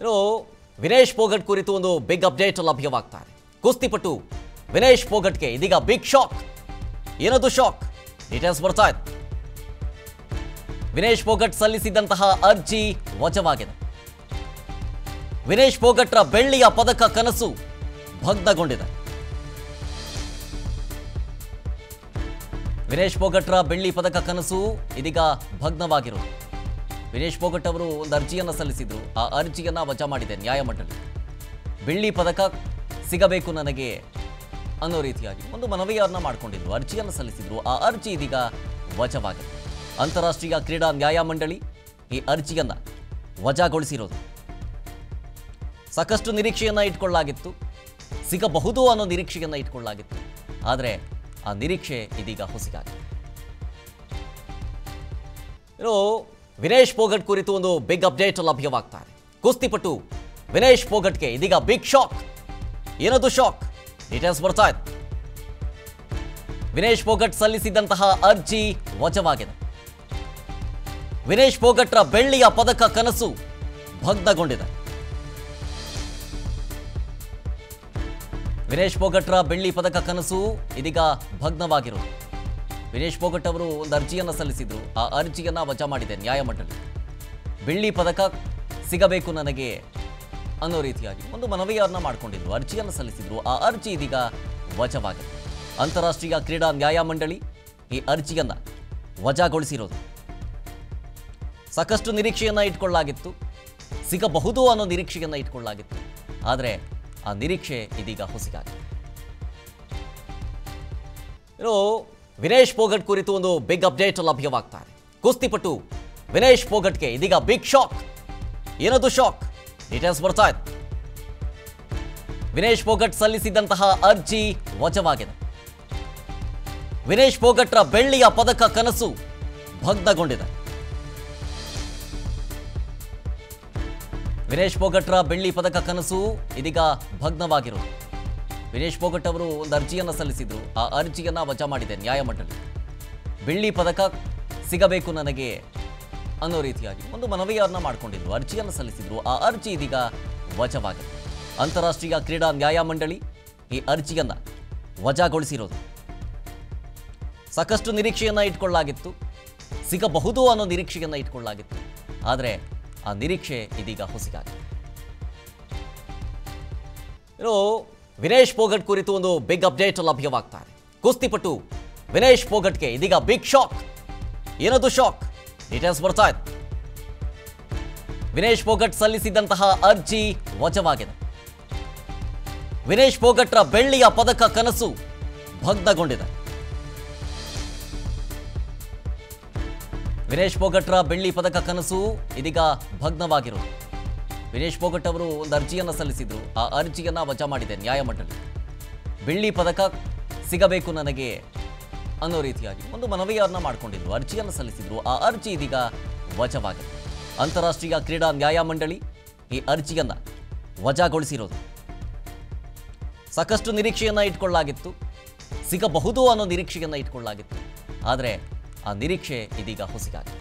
ಇನ್ನು ವಿನೇಶ್ ಫೋಗಟ್ ಕುರಿತು ಒಂದು ಬಿಗ್ ಅಪ್ಡೇಟ್ ಲಭ್ಯವಾಗ್ತಾ ಇದೆ ಕುಸ್ತಿಪಟು ವಿನೇಶ್ ಫೋಗಟ್ಗೆ ಇದೀಗ ಬಿಗ್ ಶಾಕ್ ಏನದು ಶಾಕ್ ಡೀಟೇಲ್ಸ್ ಬರ್ತಾ ಇದೆ ವಿನೇಶ್ ಫೋಗಟ್ ಸಲ್ಲಿಸಿದ್ದಂತಹ ಅರ್ಜಿ ವಜವಾಗಿದೆ ವಿನೇಶ್ ಫೋಗಟ್ರ ಬೆಳ್ಳಿಯ ಪದಕ ಕನಸು ಭಗ್ನಗೊಂಡಿದೆ ವಿನೇಶ್ ಫೋಗಟ್ರ ಬೆಳ್ಳಿ ಪದಕ ಕನಸು ಇದೀಗ ಭಗ್ನವಾಗಿರುವುದು ವಿನೇಶ್ ಫೋಗಟ್ ಅವರು ಒಂದು ಅರ್ಜಿಯನ್ನು ಸಲ್ಲಿಸಿದ್ರು ಆ ಅರ್ಜಿಯನ್ನ ವಜಾ ಮಾಡಿದೆ ನ್ಯಾಯಮಂಡಳಿ ಬೆಳ್ಳಿ ಪದಕ ಸಿಗಬೇಕು ನನಗೆ ಅನ್ನೋ ರೀತಿಯಾಗಿ ಒಂದು ಮನವಿಯನ್ನ ಮಾಡಿಕೊಂಡಿದ್ರು ಅರ್ಜಿಯನ್ನು ಸಲ್ಲಿಸಿದ್ರು ಆ ಅರ್ಜಿ ಇದೀಗ ವಜಾವಾಗಿದೆ ಅಂತಾರಾಷ್ಟ್ರೀಯ ಕ್ರೀಡಾ ನ್ಯಾಯಮಂಡಳಿ ಈ ಅರ್ಜಿಯನ್ನ ವಜಾಗೊಳಿಸಿರೋದು ಸಾಕಷ್ಟು ನಿರೀಕ್ಷೆಯನ್ನ ಇಟ್ಕೊಳ್ಳಲಾಗಿತ್ತು ಸಿಗಬಹುದು ಅನ್ನೋ ನಿರೀಕ್ಷೆಯನ್ನ ಇಟ್ಕೊಳ್ಳಲಾಗಿತ್ತು ಆದರೆ ಆ ನಿರೀಕ್ಷೆ ಇದೀಗ ಹುಸಿಗಾಗಿದೆ ಇನ್ನು ವಿನೇಶ್ ಫೋಗಟ್ ಕುರಿತು ಒಂದು ಬಿಗ್ ಅಪ್ಡೇಟ್ ಲಭ್ಯವಾಗ್ತಾ ಇದೆ ಕುಸ್ತಿಪಟು ವಿನೇಶ್ ಫೋಗಟ್ಗೆ ಇದೀಗ ಬಿಗ್ ಶಾಕ್ ಏನದು ಶಾಕ್ ಡೀಟೇಲ್ಸ್ ಬರ್ತಾ ಇದೆ ವಿನೇಶ್ ಫೋಗಟ್ ಸಲ್ಲಿಸಿದ್ದಂತಹ ಅರ್ಜಿ ವಜವಾಗಿದೆ ವಿನೇಶ್ ಫೋಗಟ್ರ ಬೆಳ್ಳಿಯ ಪದಕ ಕನಸು ಭಗ್ನಗೊಂಡಿದೆ ವಿನೇಶ್ ಫೋಗಟ್ರ ಬೆಳ್ಳಿ ಪದಕ ಕನಸು ಇದೀಗ ಭಗ್ನವಾಗಿರುವುದು ವಿನೇಶ್ ಫೋಗಟ್ ಅವರು ಒಂದು ಅರ್ಜಿಯನ್ನು ಸಲ್ಲಿಸಿದ್ರು ಆ ಅರ್ಜಿಯನ್ನ ವಜಾ ಮಾಡಿದೆ ನ್ಯಾಯಮಂಡಳಿ ಬೆಳ್ಳಿ ಪದಕ ಸಿಗಬೇಕು ನನಗೆ ಅನ್ನೋ ರೀತಿಯಾಗಿ ಒಂದು ಮನವಿಯನ್ನ ಮಾಡಿಕೊಂಡಿದ್ರು ಅರ್ಜಿಯನ್ನು ಸಲ್ಲಿಸಿದ್ರು ಆ ಅರ್ಜಿ ಇದೀಗ ವಜಾವಾಗಿದೆ ಅಂತಾರಾಷ್ಟ್ರೀಯ ಕ್ರೀಡಾ ನ್ಯಾಯಮಂಡಳಿ ಈ ಅರ್ಜಿಯನ್ನ ವಜಾಗೊಳಿಸಿರೋದು ಸಾಕಷ್ಟು ನಿರೀಕ್ಷೆಯನ್ನ ಇಟ್ಕೊಳ್ಳಲಾಗಿತ್ತು ಸಿಗಬಹುದು ಅನ್ನೋ ನಿರೀಕ್ಷೆಯನ್ನ ಇಟ್ಕೊಳ್ಳಲಾಗಿತ್ತು ಆದರೆ ಆ ನಿರೀಕ್ಷೆ ಇದೀಗ ಹುಸಿಗಾಗಿದೆ ಇನ್ನು ವಿನೇಶ್ ಫೋಗಟ್ ಕುರಿತು ಒಂದು ಬಿಗ್ ಅಪ್ಡೇಟ್ ಲಭ್ಯವಾಗ್ತಾ ಇದೆ ಕುಸ್ತಿಪಟು ವಿನೇಶ್ ಫೋಗಟ್ಗೆ ಇದೀಗ ಬಿಗ್ ಶಾಕ್ ಏನದು ಶಾಕ್ ಡೀಟೇಲ್ಸ್ ಬರ್ತಾ ಇದೆ ವಿನೇಶ್ ಫೋಗಟ್ ಸಲ್ಲಿಸಿದ್ದಂತಹ ಅರ್ಜಿ ವಜವಾಗಿದೆ ವಿನೇಶ್ ಫೋಗಟ್ರ ಬೆಳ್ಳಿಯ ಪದಕ ಕನಸು ಭಗ್ನಗೊಂಡಿದೆ ವಿನೇಶ್ ಫೋಗಟ್ರ ಬೆಳ್ಳಿ ಪದಕ ಕನಸು ಇದೀಗ ಭಗ್ನವಾಗಿರುವುದು ವಿನೇಶ್ ಫೋಗಟ್ ಅವರು ಒಂದು ಅರ್ಜಿಯನ್ನು ಸಲ್ಲಿಸಿದ್ರು ಆ ಅರ್ಜಿಯನ್ನ ವಜಾ ಮಾಡಿದೆ ನ್ಯಾಯಮಂಡಳಿ ಬೆಳ್ಳಿ ಪದಕ ಸಿಗಬೇಕು ನನಗೆ ಅನ್ನೋ ರೀತಿಯಾಗಿ ಒಂದು ಮನವಿಯನ್ನ ಮಾಡಿಕೊಂಡಿದ್ರು ಅರ್ಜಿಯನ್ನು ಸಲ್ಲಿಸಿದ್ರು ಆ ಅರ್ಜಿ ಇದೀಗ ವಜಾವಾಗಿದೆ ಅಂತಾರಾಷ್ಟ್ರೀಯ ಕ್ರೀಡಾ ನ್ಯಾಯಮಂಡಳಿ ಈ ಅರ್ಜಿಯನ್ನ ವಜಾಗೊಳಿಸಿರೋದು ಸಾಕಷ್ಟು ನಿರೀಕ್ಷೆಯನ್ನ ಇಟ್ಕೊಳ್ಳಲಾಗಿತ್ತು ಸಿಗಬಹುದು ಅನ್ನೋ ನಿರೀಕ್ಷೆಯನ್ನ ಇಟ್ಕೊಳ್ಳಲಾಗಿತ್ತು ಆದರೆ ಆ ನಿರೀಕ್ಷೆ ಇದೀಗ ಹುಸಿಗಾಗಿದೆ ಇನ್ನು ವಿನೇಶ್ ಫೋಗಟ್ ಕುರಿತು ಒಂದು ಬಿಗ್ ಅಪ್ಡೇಟ್ ಲಭ್ಯವಾಗ್ತಾ ಇದೆ ಕುಸ್ತಿಪಟು ವಿನೇಶ್ ಫೋಗಟ್ಗೆ ಇದೀಗ ಬಿಗ್ ಶಾಕ್ ಏನದು ಶಾಕ್ ಡೀಟೇಲ್ಸ್ ಬರ್ತಾ ಇದೆ ವಿನೇಶ್ ಫೋಗಟ್ ಸಲ್ಲಿಸಿದ್ದಂತಹ ಅರ್ಜಿ ವಜವಾಗಿದೆ ವಿನೇಶ್ ಫೋಗಟ್ರ ಬೆಳ್ಳಿಯ ಪದಕ ಕನಸು ಭಗ್ನಗೊಂಡಿದೆ ವಿನೇಶ್ ಫೋಗಟ್ರ ಬೆಳ್ಳಿ ಪದಕ ಕನಸು ಇದೀಗ ಭಗ್ನವಾಗಿರುವುದು ವಿನೇಶ್ ಫೋಗಟ್ ಅವರು ಒಂದು ಅರ್ಜಿಯನ್ನು ಸಲ್ಲಿಸಿದ್ರು ಆ ಅರ್ಜಿಯನ್ನ ವಜಾ ಮಾಡಿದೆ ನ್ಯಾಯಮಂಡಳಿ ಬೆಳ್ಳಿ ಪದಕ ಸಿಗಬೇಕು ನನಗೆ ಅನ್ನೋ ರೀತಿಯಾಗಿ ಒಂದು ಮನವಿಯನ್ನ ಮಾಡಿಕೊಂಡಿದ್ರು ಅರ್ಜಿಯನ್ನು ಸಲ್ಲಿಸಿದ್ರು ಆ ಅರ್ಜಿ ಇದೀಗ ವಜವಾಗಿದೆ ಅಂತಾರಾಷ್ಟ್ರೀಯ ಕ್ರೀಡಾ ನ್ಯಾಯಮಂಡಳಿ ಈ ಅರ್ಜಿಯನ್ನ ವಜಾಗೊಳಿಸಿರೋದು ಸಾಕಷ್ಟು ನಿರೀಕ್ಷೆಯನ್ನ ಇಟ್ಕೊಳ್ಳಲಾಗಿತ್ತು ಸಿಗಬಹುದು ಅನ್ನೋ ನಿರೀಕ್ಷೆಯನ್ನ ಇಟ್ಕೊಳ್ಳಲಾಗಿತ್ತು ಆದರೆ ಆ ನಿರೀಕ್ಷೆ ಇದೀಗ ಹುಸಿಗಾಗಿದೆ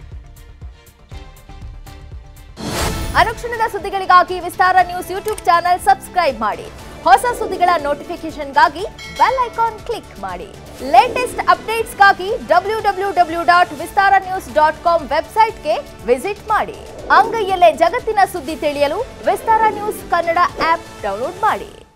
ಅನುಕ್ಷಣದ ಸುದ್ದಿಗಳಿಗಾಗಿ Vistara news YouTube channel subscribe ಮಾಡಿ ಹೊಸ ಸುದ್ದಿಗಳ ನೋಟಿಫಿಕೇಶನ್ಗಾಗಿ ಬೆಲ್ ಐಕಾನ್ ಕ್ಲಿಕ್ ಮಾಡಿ ಲೇಟೆಸ್ಟ್ ಅಪ್ಡೇಟ್ಸ್ಗಾಗಿ W W W dot Vistara news dot com ವೆಬ್ಸೈಟ್ಗೆ ವಿಸಿಟ್ ಮಾಡಿ ಅಂಗೈಯಲ್ಲೇ ಜಗತ್ತಿನ ಸುದ್ದಿ ತಿಳಿಯಲು Vistara news Kannada app download ಮಾಡಿ